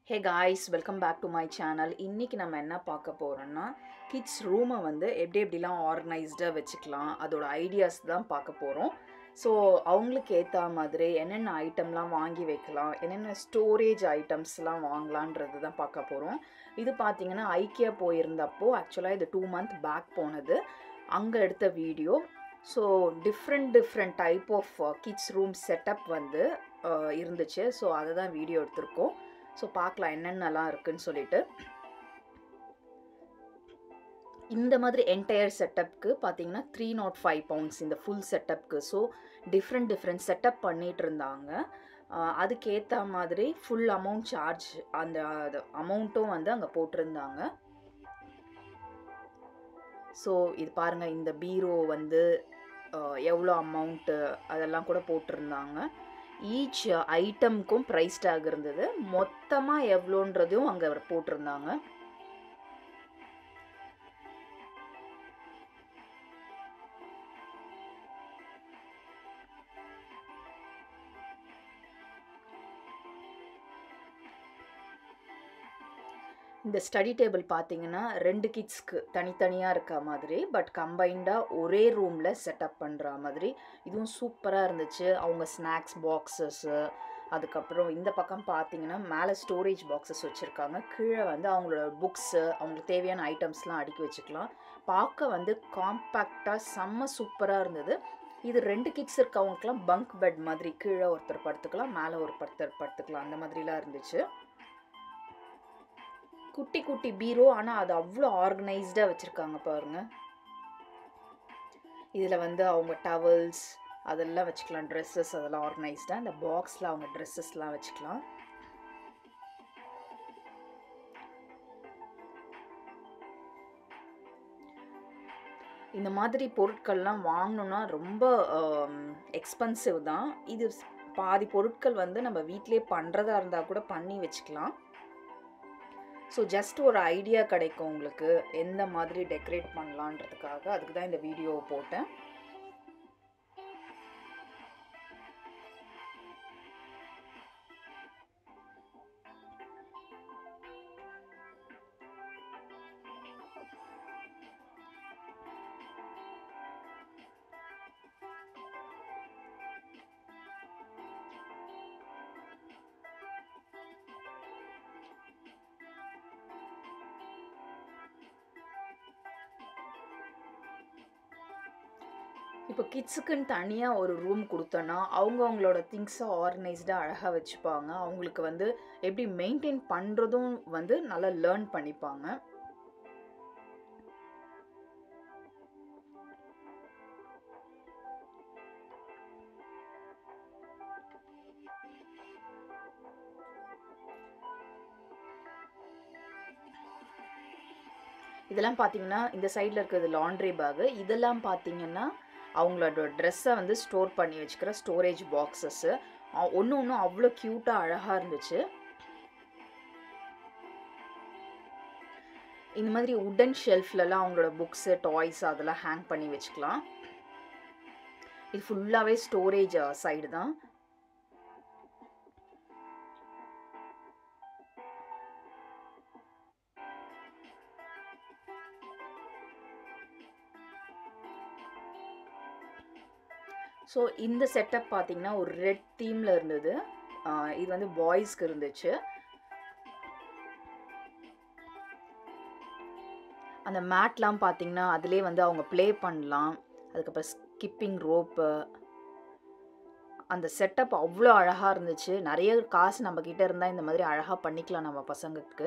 hey guys welcome back to my channel இன்றைக்கி நம்ம என்ன பார்க்க போகிறோம்னா கிட்ஸ் ரூமை வந்து எப்படி எப்படிலாம் ஆர்கனைஸ்டாக வச்சுக்கலாம் அதோட ஐடியாஸ் தான் பார்க்க போகிறோம் ஸோ அவங்களுக்கு ஏற்ற மாதிரி என்னென்ன ஐட்டம்லாம் வாங்கி வைக்கலாம் என்னென்ன ஸ்டோரேஜ் ஐட்டம்ஸ்லாம் வாங்கலான்றது தான் பார்க்க போகிறோம் இது பார்த்தீங்கன்னா ஐக்கியா போயிருந்தப்போ ஆக்சுவலாக இது டூ மந்த் பேக் போனது அங்கே எடுத்த video so different different type of kids room setup வந்து அஹ், இருந்துச்சு ஸோ அதை தான் வீடியோ எடுத்திருக்கோம் ஸோ பார்க்கலாம் என்னென்னலாம் இருக்குன்னு சொல்லிட்டு இந்த மாதிரி என்டையர் செட்டப்க்கு பார்த்தீங்கன்னா த்ரீ நாட் ஃபைவ் பவுண்ட்ஸ் இந்த ஃபுல் செட்டப்க்கு ஸோ டிஃப்ரெண்ட் டிஃப்ரெண்ட் செட்டப் பண்ணிட்டு இருந்தாங்க ஆஹ் அதுக்கேற்ற மாதிரி ஃபுல் அமௌண்ட் சார்ஜ் அந்த அமௌண்ட்டும் வந்து அங்கே போட்டிருந்தாங்க ஸோ இது பாருங்கள் இந்த பீரோ வந்து ஆஹ் எவ்வளோ அமௌண்ட்டு அதெல்லாம் கூட போட்டிருந்தாங்க ஈச் ஐட்டம்க்கும் ப்ரைஸ் டேக் இருந்தது மொத்தமாக எவ்வளோன்றதையும் அங்கே போட்டிருந்தாங்க இந்த ஸ்டடி டேபிள் பார்த்தீங்கன்னா ரெண்டு கிட்ஸ்க்கு தனித்தனியாக இருக்க மாதிரி பட் கம்பைண்டாக ஒரே ரூமில் செட்டப் பண்ணுற மாதிரி இதுவும் சூப்பராக இருந்துச்சு அவங்க ஸ்நாக்ஸ் பாக்ஸஸ்ஸு அதுக்கப்புறம் இந்த பக்கம் பார்த்தீங்கன்னா மேலே ஸ்டோரேஜ் பாக்ஸஸ் வச்சுருக்காங்க கீழே வந்து அவங்களோட புக்ஸு அவங்களுக்கு தேவையான ஐட்டம்ஸ்லாம் அடுக்கி வச்சுக்கலாம் பார்க்க வந்து காம்பேக்டாக செம்ம சூப்பராக இருந்தது இது ரெண்டு கிட்ஸ் இருக்கவங்களுக்குலாம் பங்க் பெட் மாதிரி கீழே ஒருத்தர் படுத்துக்கலாம் மேலே ஒரு படுத்தர் படுத்துக்கலாம் அந்த மாதிரிலாம் இருந்துச்சு குட்டி குட்டி பீரோ ஆனால் அது அவ்வளோ ஆர்கனைஸ்டாக வச்சுருக்காங்க பாருங்க இதில் வந்து அவங்க டவல்ஸ் அதெல்லாம் வச்சுக்கலாம் ட்ரெஸ்ஸஸ் அதெல்லாம் ஆர்கனைஸ்டாக இந்த பாக்ஸில் அவங்க ட்ரெஸ்ஸஸ்லாம் வச்சுக்கலாம் இந்த மாதிரி பொருட்கள்லாம் வாங்கணுன்னா ரொம்ப எக்ஸ்பென்சிவ் தான் இது ஸ்- பாதி பொருட்கள் வந்து நம்ம வீட்டிலே பண்ணுறதா இருந்தால் கூட பண்ணி வச்சுக்கலாம் ஸோ ஜஸ்ட் ஒரு ஐடியா கிடைக்கும் உங்களுக்கு எந்த மாதிரி டெக்கரேட் பண்ணலான்றதுக்காக அதுக்கு தான் இந்த வீடியோ போட்டேன் இப்போ கிட்ஸுக்குன்னு தனியாக ஒரு ரூம் கொடுத்தோன்னா அவங்க அவங்களோட திங்ஸை ஆர்கனைஸ்டாக அழகாக வச்சுப்பாங்க அவங்களுக்கு வந்து எப்படி மெயின்டைன் பண்ணுறதும் வந்து நல்லா லேர்ன் பண்ணிப்பாங்க இதெல்லாம் பார்த்தீங்கன்னா இந்த சைடில் இருக்கிறது லாண்ட்ரி பேகு இதெல்லாம் பார்த்தீங்கன்னா அவங்களோட ட்ரெஸ்ஸை வந்து ஸ்டோர் பண்ணி வச்சுக்கிற ஸ்டோரேஜ் பாக்ஸஸ்ஸு ஒன்று ஒன்றும் அவ்வளோ க்யூட்டாக அழகாக இருந்துச்சு இந்த மாதிரி உடன் ஷெல்ஃப்லலாம் அவங்களோட புக்ஸு டாய்ஸ் அதெல்லாம் ஹேங் பண்ணி வச்சுக்கலாம் இது ஃபுல்லாகவே ஸ்டோரேஜ் சைடு தான் ஸோ இந்த செட்டப் பார்த்தீங்கன்னா ஒரு ரெட் தீமில் இருந்தது ஆஹ் இது வந்து பாய்ஸ்க்கு இருந்துச்சு அந்த மேட்லாம் பார்த்தீங்கன்னா அதிலே வந்து அவங்க ப்ளே பண்ணலாம் அதுக்கப்புறம் ஸ்கிப்பிங் ரோப்பு அந்த செட்டப் அவ்வளோ அழகாக இருந்துச்சு நிறைய காசு நம்ம கிட்ட இருந்தால் இந்த மாதிரி அழகாக பண்ணிக்கலாம் நம்ம பசங்களுக்கு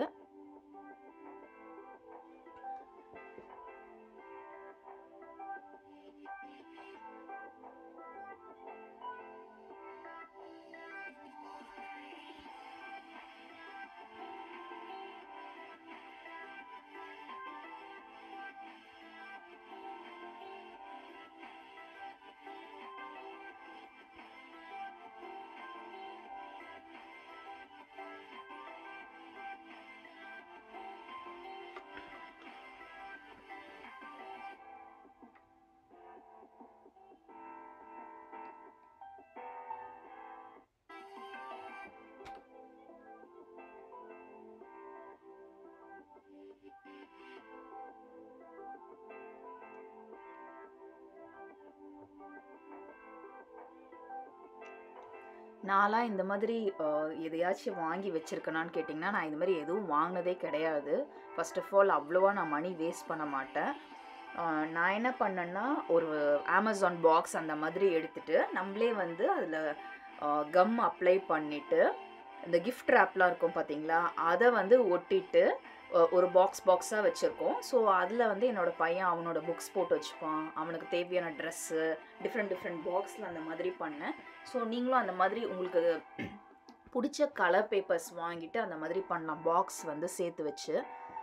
நான்லாம் இந்த மாதிரி அஹ், எதையாச்சும் வாங்கி வச்சுருக்கேனான்னு கேட்டிங்கன்னா நான் இந்த மாதிரி எதுவும் வாங்கினதே கிடையாது ஃபர்ஸ்ட் ஆஃப் ஆல் அவ்வளோவா நான் மணி வேஸ்ட் பண்ண மாட்டேன் அஹ், நான் என்ன பண்ணேன்னா ஒரு அமேசான் பாக்ஸ் அந்த மாதிரி எடுத்துட்டு நம்மளே வந்து அதில் கம் அப்ளை பண்ணிவிட்டு இந்த கிஃப்ட் ரேப்லாம் இருக்கும் பார்த்தீங்களா அதை வந்து ஒட்டிட்டு அஹ், ஒரு பாக்ஸ் பாக்ஸாக வச்சுருக்கோம் ஸோ அதில் வந்து என்னோட பையன் அவனோட புக்ஸ் போட்டு வச்சுப்பான் அவனுக்கு தேவையான ட்ரெஸ்ஸு டிஃப்ரெண்ட் டிஃப்ரெண்ட் பாக்ஸில் அந்த மாதிரி பண்ணேன் ஸோ நீங்களும் அந்த மாதிரி உங்களுக்கு பிடிச்ச கலர் பேப்பர்ஸ் வாங்கிட்டு அந்த மாதிரி பண்ணலாம் பாக்ஸ் வந்து சேர்த்து வச்சு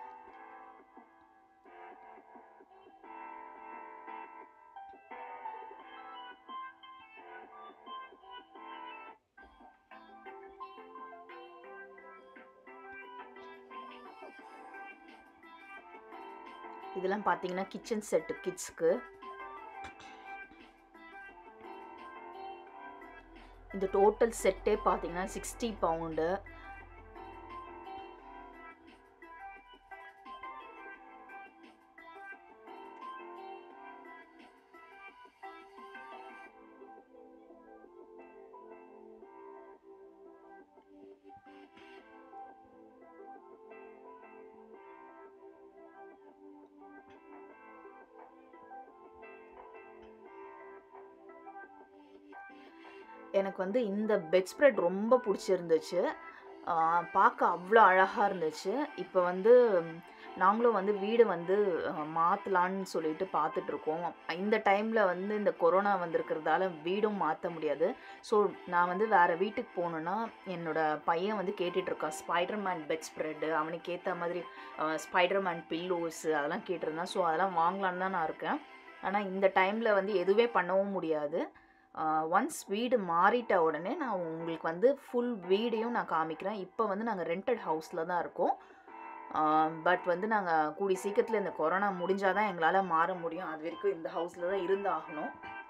இதெல்லாம் பார்த்தீங்கன்னா கிச்சன் செட்டு கிட்ஸ்க்கு இந்த டோட்டல் செட்டே பார்த்தீங்கன்னா சிக்ஸ்டி பவுண்டு எனக்கு வந்து இந்த பெட் ஸ்ப்ரெட் ரொம்ப பிடிச்சிருந்துச்சு ஆஹ் பார்க்க அவ்வளோ அழகாக இருந்துச்சு இப்போ வந்து ம், நாங்களும் வந்து வீடு வந்து மாற்றலான்னு சொல்லிட்டு பார்த்துட்ருக்கோம் இந்த டைமில் வந்து இந்த கொரோனா வந்திருக்கிறதால வீடும் மாற்ற முடியாது ஸோ நான் வந்து வேறு வீட்டுக்கு போகணுன்னா என்னோட பையன் வந்து கேட்டுட்ருக்கான் ஸ்பைடர்மேன் பெட் ஸ்ப்ரெட்டு அவனுக்கு ஏற்ற மாதிரி ஸ்பைடர்மேன் பில்லோஸ் அதெல்லாம் கேட்டிருந்தான் ஸோ அதெல்லாம் வாங்கலான்னு தான் நான் இருக்கேன் ஆனால் இந்த டைமில் வந்து எதுவுமே பண்ணவும் முடியாது ஒன்ஸ் வீடு மாறிட்ட உடனே நான் உங்களுக்கு வந்து ஃபுல் வீடையும் நான் காமிக்கிறேன் இப்போ வந்து நாங்கள் ரெண்டட் ஹவுஸில் தான் இருக்கோம் பட் வந்து நாங்கள் கூடி சீக்கிரத்தில் இந்த கொரோனா முடிஞ்சால் தான் எங்களால் மாற முடியும் அது வரைக்கும் இந்த ஹவுஸில் தான் இருந்தாகணும்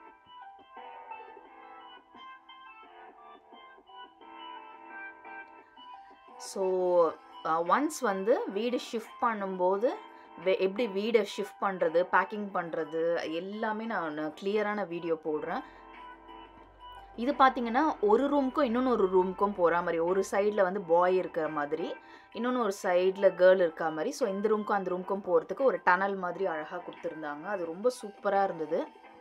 ஸோ ஒன்ஸ் வந்து வீடு ஷிஃப்ட் பண்ணும்போது வெ எப்படி வீடை ஷிஃப்ட் பண்ணுறது பேக்கிங் பண்ணுறது எல்லாமே நான் கிளியரான வீடியோ போடுறேன் இது பார்த்தீங்கன்னா ஒரு ரூமுக்கும் இன்னொன்று ஒரு ரூமுக்கும் போகிற மாதிரி ஒரு சைடில் வந்து பாய் இருக்கிற மாதிரி இன்னொன்று ஒரு சைடில் கேர்ள் இருக்கிற மாதிரி ஸோ இந்த ரூமுக்கும் அந்த ரூமுக்கும் போகிறதுக்கு ஒரு டனல் மாதிரி அழகாக கொடுத்துருந்தாங்க அது ரொம்ப சூப்பராக இருந்தது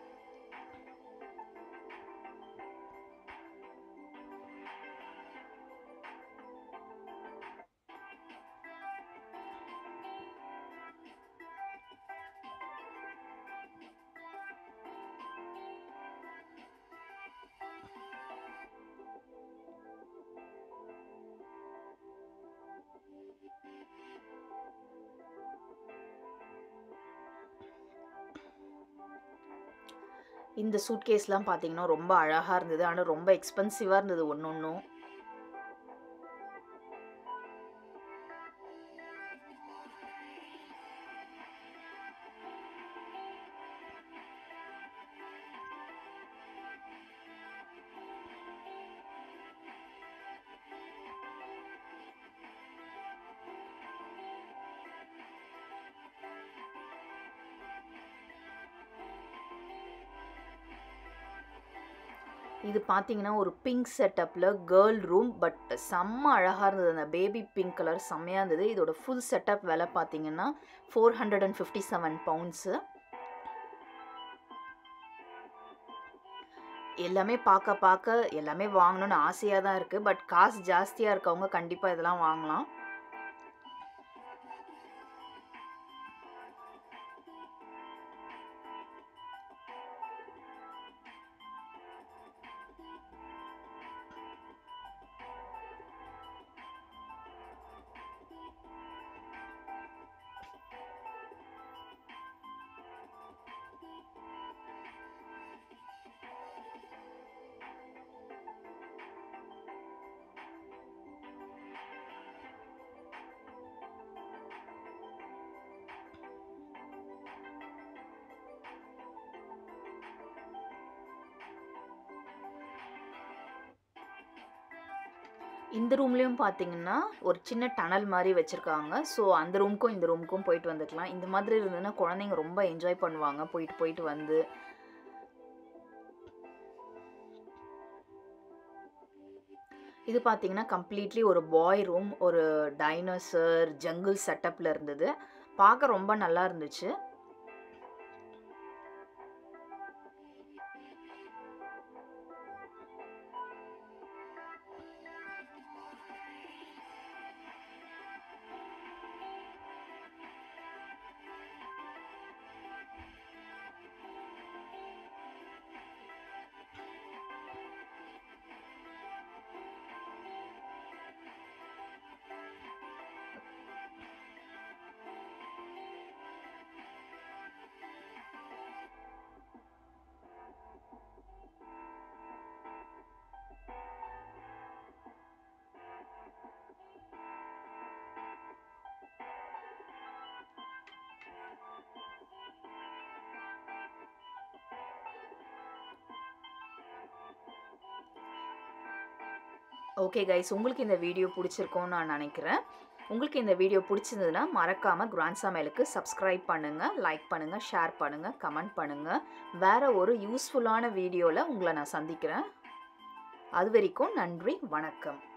இந்த சூட்கேஸ்லாம் பார்த்தீங்கன்னா ரொம்ப அழகாக இருந்தது ஆனால் ரொம்ப எக்ஸ்பென்சிவாக இருந்தது ஒன்று ஒன்றும் இது பார்த்தீங்கன்னா ஒரு பிங்க் செட்டப்பில் கேர்ள் ரூம் பட் செம்ம அழகாக இருந்தது அந்த பேபி பிங்க் கலர் செம்மையாக இருந்தது இதோட ஃபுல் செட்டப் விலை பார்த்தீங்கன்னா four hundred and fifty seven pounds எல்லாமே பார்க்க பார்க்க எல்லாமே வாங்கணும்னு ஆசையாக தான் இருக்குது பட் காசு ஜாஸ்தியாக இருக்கவங்க கண்டிப்பாக இதெல்லாம் வாங்கலாம் இந்த ரூம்லேயும் பார்த்தீங்கன்னா ஒரு சின்ன டனல் மாதிரி வச்சுருக்காங்க ஸோ அந்த ரூமுக்கும் இந்த ரூமுக்கும் போயிட்டு வந்துக்கலாம் இந்த மாதிரி இருந்ததுன்னா குழந்தைங்க ரொம்ப என்ஜாய் பண்ணுவாங்க போயிட்டு போயிட்டு வந்து இது பார்த்தீங்கன்னா கம்ப்ளீட்லி ஒரு பாய் ரூம் ஒரு டைனோசர் ஜங்கிள் செட்டப்பில் இருந்தது பார்க்க ரொம்ப நல்லா இருந்துச்சு ஓகே கைஸ் உங்களுக்கு இந்த வீடியோ பிடிச்சிருக்கோன்னு நான் நினைக்கிறேன் உங்களுக்கு இந்த வீடியோ பிடிச்சிருந்ததுன்னா மறக்காமல் கிராண்ட் சமையலுக்கு சப்ஸ்கிரைப் பண்ணுங்கள் லைக் பண்ணுங்கள் ஷேர் பண்ணுங்கள் கமெண்ட் பண்ணுங்கள் வேறு ஒரு யூஸ்ஃபுல்லான வீடியோவில் உங்களை நான் சந்திக்கிறேன் அது வரைக்கும் நன்றி வணக்கம்